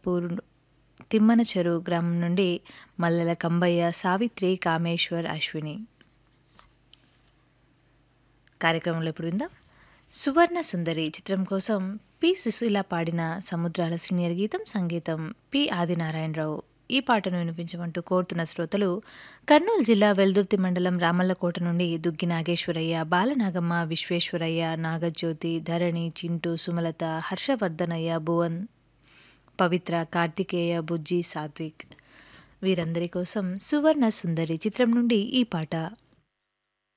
అమలాపూర్ తిమ్మన చెరువు గ్రామం నుండి మల్లెల కంబయ్య సావిత్రి కామేశ్వర్ అశ్విని కార్యక్రమంలో ఇప్పుడు విందాం సువర్ణ సుందరి చిత్రం కోసం పి సుశీల పాడిన సముద్రాల సీనియర్ గీతం సంగీతం పి ఆదినారాయణరావు ఈ పాటను వినిపించమంటూ కోరుతున్న శ్రోతలు కర్నూలు జిల్లా వెల్దుర్తి మండలం రామల్లకోట నుండి దుగ్గి నాగేశ్వరయ్య బాలనాగమ్మ విశ్వేశ్వరయ్య నాగజ్యోతి ధరణి చింటూ సుమలత హర్షవర్ధనయ్య భువన్ పవిత్ర కార్తికేయ బుజ్జి సాత్విక్ వీరందరి కోసం సువర్ణ సుందరి చిత్రం నుండి ఈ పాట